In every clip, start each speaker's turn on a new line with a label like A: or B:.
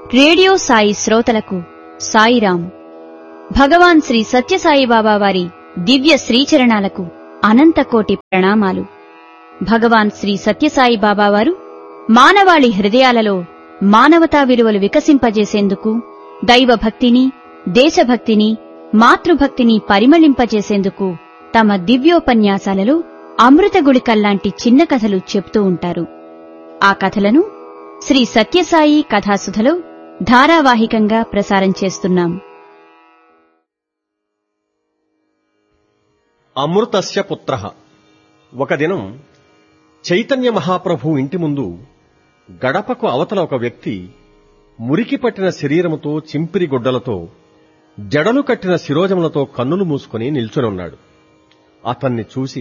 A: radio Sai శ్రోతలకు సాయిరాం భగవాన్ శ్రీ సత్యసాయిబాబా వారి దివ్య శ్రీచరణాలకు అనంతకోటి ప్రణామాలు భగవాన్ శ్రీ సత్యసాయి బాబా వారు మానవాళి హృదయాలలో మానవతా విలువలు వికసింపజేసేందుకు దైవభక్తిని దేశభక్తిని మాతృభక్తిని పరిమళింపజేసేందుకు తమ దివ్యోపన్యాసాలలో అమృత గుళికల్లాంటి చిన్న కథలు చెప్తూ ఉంటారు ఆ కథలను శ్రీ సత్యసాయి కథాసుధలో ధారావాహికంగా ప్రసారం చేస్తున్నాం
B: అమృతస్య పుత్ర ఒక దినం చైతన్య మహాప్రభు ఇంటి ముందు గడపకు అవతల ఒక వ్యక్తి మురికి పట్టిన శరీరముతో చింపిరి గుడ్డలతో జడలు కట్టిన శిరోజములతో కన్నులు మూసుకుని నిల్చునున్నాడు అతన్ని చూసి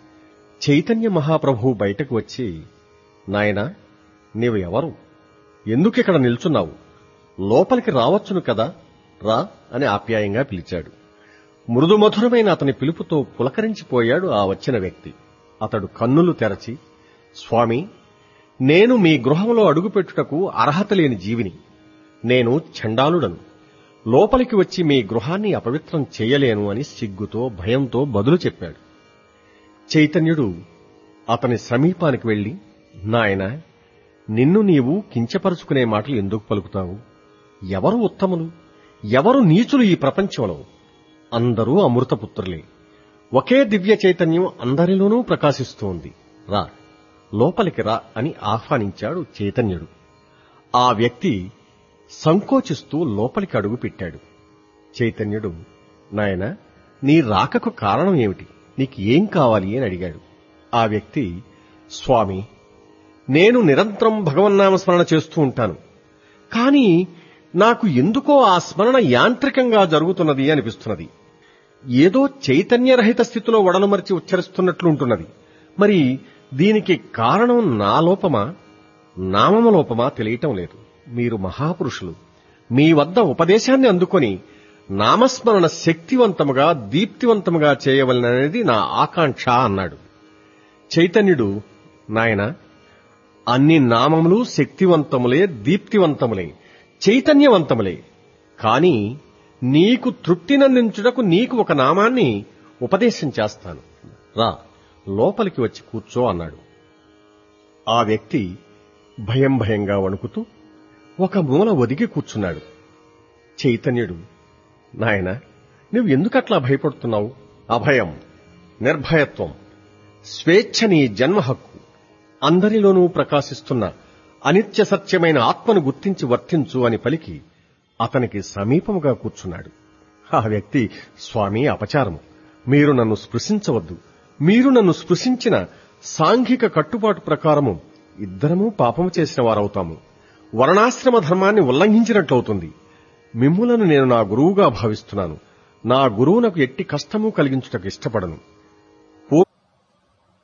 B: చైతన్య మహాప్రభు బయటకు వచ్చి నాయనా నీవు ఎవరు ఎందుకిక్కడ నిల్చున్నావు లోపలికి రావచ్చును కదా రా అని ఆప్యాయంగా పిలిచాడు మృదుమధురమైన అతని పిలుపుతో పులకరించిపోయాడు ఆ వచ్చిన వ్యక్తి అతడు కన్నులు తెరచి స్వామి నేను మీ గృహంలో అడుగుపెట్టుటకు అర్హత లేని జీవిని నేను చండాలుడను లోపలికి వచ్చి మీ గృహాన్ని అపవిత్రం చేయలేను అని సిగ్గుతో భయంతో బదులు చెప్పాడు చైతన్యుడు అతని సమీపానికి వెళ్లి నాయన నిన్ను నీవు కించపరుచుకునే మాటలు ఎందుకు పలుకుతావు ఎవరు ఉత్తములు ఎవరు నీచులు ఈ ప్రపంచంలో అందరూ అమృతపుత్రులే ఒకే దివ్య చైతన్యం అందరిలోనూ ప్రకాశిస్తోంది రా లోపలికి రా అని ఆహ్వానించాడు చైతన్యుడు ఆ వ్యక్తి సంకోచిస్తూ లోపలికి అడుగు పెట్టాడు చైతన్యుడు నాయన నీ రాకకు కారణం ఏమిటి నీకు ఏం కావాలి అని అడిగాడు ఆ వ్యక్తి స్వామి నేను నిరంతరం భగవన్నామ స్మరణ చేస్తూ ఉంటాను కానీ నాకు ఎందుకో ఆ స్మరణ యాంత్రికంగా జరుగుతున్నది అనిపిస్తున్నది ఏదో చైతన్యరహిత స్థితిలో వడలుమరిచి ఉచ్చరిస్తున్నట్లుంటున్నది మరి దీనికి కారణం నా లోపమా నామమ లోపమా తెలియటం లేదు మీరు మహాపురుషులు మీ వద్ద ఉపదేశాన్ని అందుకొని నామస్మరణ శక్తివంతముగా దీప్తివంతముగా చేయవలననేది నా ఆకాంక్ష అన్నాడు చైతన్యుడు నాయన అన్ని నామములు శక్తివంతములే దీప్తివంతములే చైతన్యవంతములే కాని నీకు తృప్తినందించుటకు నీకు ఒక నామాన్ని ఉపదేశం చేస్తాను రా లోపలికి వచ్చి కూర్చో అన్నాడు ఆ వ్యక్తి భయం భయంగా వణుకుతూ ఒక మూల ఒదిగి కూర్చున్నాడు చైతన్యుడు నాయన నువ్వు ఎందుకట్లా భయపడుతున్నావు అభయం నిర్భయత్వం స్వేచ్ఛ నీ జన్మ హక్కు అందరిలోనూ ప్రకాశిస్తున్న అనిత్య సత్యమైన ఆత్మను గుర్తించి వర్తించు అని పలికి అతనికి సమీపముగా కూర్చున్నాడు ఆ వ్యక్తి స్వామి అపచారము మీరు నన్ను స్పృశించవద్దు మీరు నన్ను స్పృశించిన సాంఘిక కట్టుబాటు ప్రకారము ఇద్దరము పాపము చేసిన వారవుతాము వర్ణాశ్రమ ధర్మాన్ని ఉల్లంఘించినట్లవుతుంది మిమ్ములను నేను నా గురువుగా భావిస్తున్నాను నా గురువునకు ఎట్టి కష్టము కలిగించుటకు ఇష్టపడను